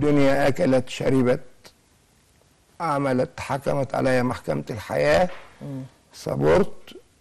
الدنيا اكلت شربت عملت حكمت عليا محكمه الحياه صبرت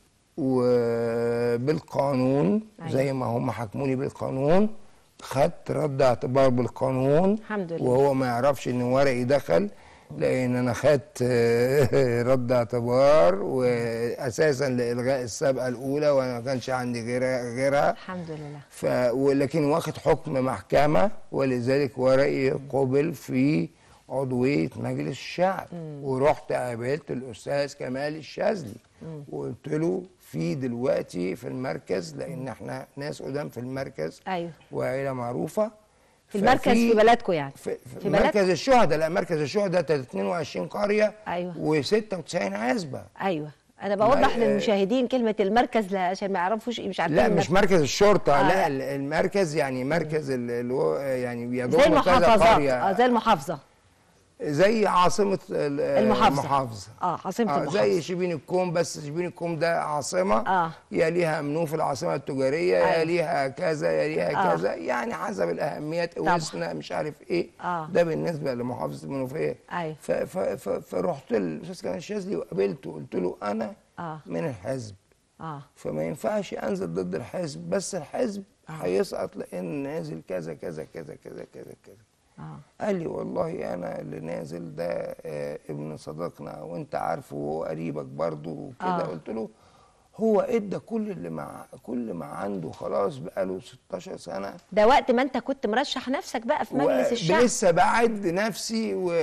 وبالقانون أيوة. زي ما هم حكموني بالقانون خدت رد اعتبار بالقانون الحمد لله. وهو ما يعرفش ان ورقي دخل لان انا خدت رد اعتبار واساسا لالغاء السابقه الاولى وانا ما كانش عندي غيرها غيرها الحمد لله ف ولكن واخد حكم محكمة ولذلك ورقي قبل في عضوية مجلس الشعب ورحت قابلت الأستاذ كمال الشاذلي وقلت له في دلوقتي في المركز لأن احنا ناس قدام في المركز ايوه وعيلة معروفة في المركز في بلدكم يعني في, في, في مركز بلد الشهداء لا مركز الشهداء 22 قرية أيوة. و96 عزبة ايوه انا بوضح ما- للمشاهدين كلمه المركز لا عشان ما يعرفوش مش عارفين لا المركز. مش مركز الشرطة آه، لا لا. ال- المركز يعني مركز ال- اللي هو يعني بيضم زي كذا المحافظات قرية اه زي المحافظه زي عاصمة ال- المحافظة. المحافظة اه عاصمه آه المحافظه زي شبين الكوم بس شبين الكوم ده عاصمة آه. يا ليها منوف العاصمة التجارية يا أيوة. ليها كذا يا ليها آه. كذا يعني حسب الأهميات طبعا. وسنا مش عارف إيه آه. ده بالنسبة لمحافظة المنوفية أيوة. ف- ف- ف- فرحت الأستاذ كمال الشاذلي وقابلته قلت له أنا آه. من الحزب اه فما ينفعش انزل ضد الحزب بس الحزب هيسقط لان نازل كذا كذا كذا كذا كذا كذا اه قال لي والله انا اللي نازل ده آه، ابن صديقنا وانت عارفه وهو قريبك برضه وكده آه. قلت له هو ادى كل اللي مع كل ما عنده خلاص بقاله 16 سنه ده وقت ما انت كنت مرشح نفسك بقى في مجلس الشعب لسه بعد نفسي و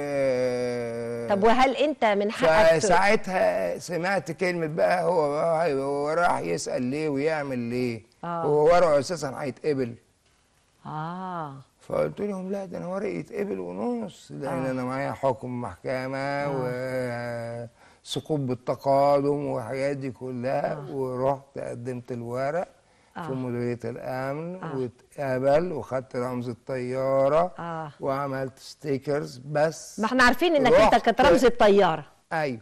طب وهل انت من حقك ت- فساعتها سمعت كلمة بقى هو بقى هو راح يسأل ليه ويعمل ليه آه. هو ورقه أساسا هيتقبل اه فقلت لهم لا ده أنا ورقي يتقبل ونص لأن آه. أنا معايا حكم محكمة وسقوط بالتقادم والحاجات دي كلها ورحت قدمت الورق آه. في مديرية الأمن آه. واتقبل وخدت رمز الطيارة آه. وعملت ستيكرز بس ما احنا عارفين انك انت رحت- كانت رمز الطياره ايوه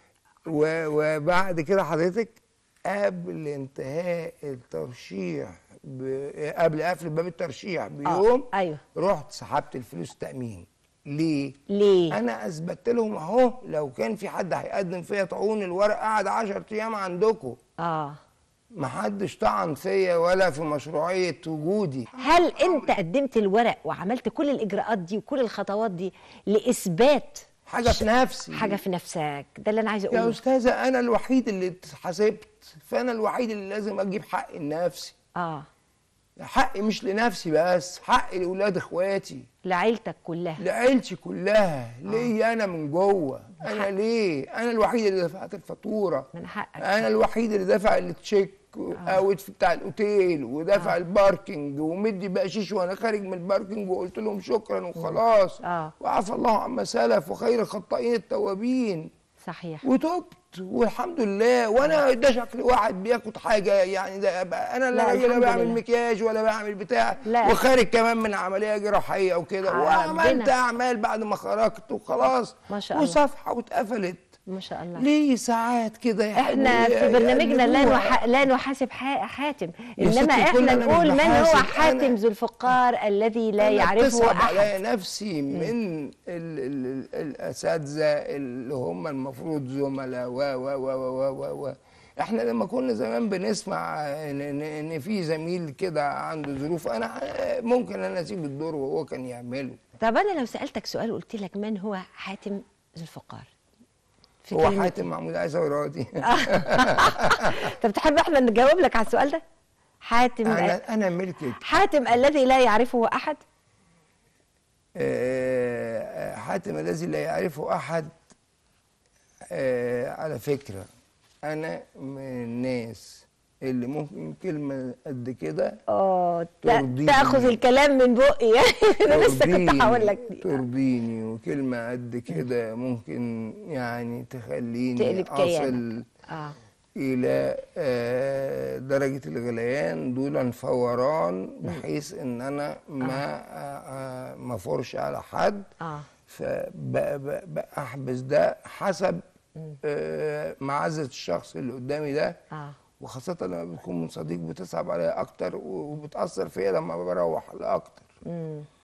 و- وبعد كده حضرتك قبل انتهاء الترشيح ب... قبل قفل باب الترشيح بيوم آه. ايوه رحت سحبت الفلوس تامين ليه؟ ليه انا اثبتت لهم اهو لو كان في حد هيقدم فيا طاعون الورق قعد 10 ايام عندكم اه محدش طعن فيا ولا في مشروعيه وجودي هل انت قدمت الورق وعملت كل الاجراءات دي وكل الخطوات دي لاثبات حاجه في نفسي حاجه في نفسك ده اللي انا عايزه يا اقوله استاذه انا الوحيد اللي اتحاسبت فانا الوحيد اللي لازم اجيب حق لنفسي اه حقي مش لنفسي بس حقي لاولاد اخواتي لعيلتك كلها لعيلتي كلها ليه انا من جوه انا ليه انا الوحيد اللي دفعت الفاتوره من حقك انا الوحيد اللي دفع التشيك اوت بتاع الاوتيل ودفع الباركينج ومدي بقشيش وانا خارج من الباركينج وقلت لهم شكرا وخلاص آه. وعفى الله عما سلف وخير الخطائين التوابين صحيح وتبت والحمد لله وانا ده شكل واحد بياخد حاجه يعني ده أبقى انا لا، لا, لا الحمد بعمل لله. مكياج ولا بعمل بتاع لا. وخارج كمان من عمليه جراحيه وكده ربنا. وعملت اعمال بعد ما خرجت وخلاص ما شاء الله. وصفحه واتقفلت ما شاء الله ليه ساعات كده احنا يحاولوا في برنامجنا لا يقلبوها. نح... لا نحاسب ح... حاتم يا ستي انما كل احنا أنا مش نقول من هو بحاسب، حاتم أنا- ذو الفقار الذي لا أنا يعرفه بتصعب احد عليا نفسي من ال ال ال الاساتذه اللي هم المفروض زملاء و و و و و و احنا لما كنا زمان بنسمع ان ان, إن في زميل كده عنده ظروف انا ممكن انا اسيب الدور وهو كان يعمله طب انا لو سالتك سؤال قلت لك من هو حاتم ذو الفقار في هو كلمتين. حاتم محمود عيسى راضي طب تحب احنا نجاوب لك على السؤال ده حاتم انا انا ملكك حاتم الذي لا يعرفه احد آه، حاتم الذي لا يعرفه احد آه، على فكره انا من الناس اللي ممكن كلمه قد كده اه ترضيني. تاخذ الكلام من بقي يعني انا لسه كنت ترضيني- هقول لك دي ترضيني وكلمه قد كده ممكن يعني تخليني تقلب كيانك. اصل اه الى آه، درجه الغليان دون فوران بحيث ان انا ما آه، آه، ما افورش على حد اه فبحبس ده حسب آه، معزه الشخص اللي قدامي ده اه وخاصه لما بتكون من صديق بتصعب عليا اكتر وبتاثر فيا لما بروح لاكتر امم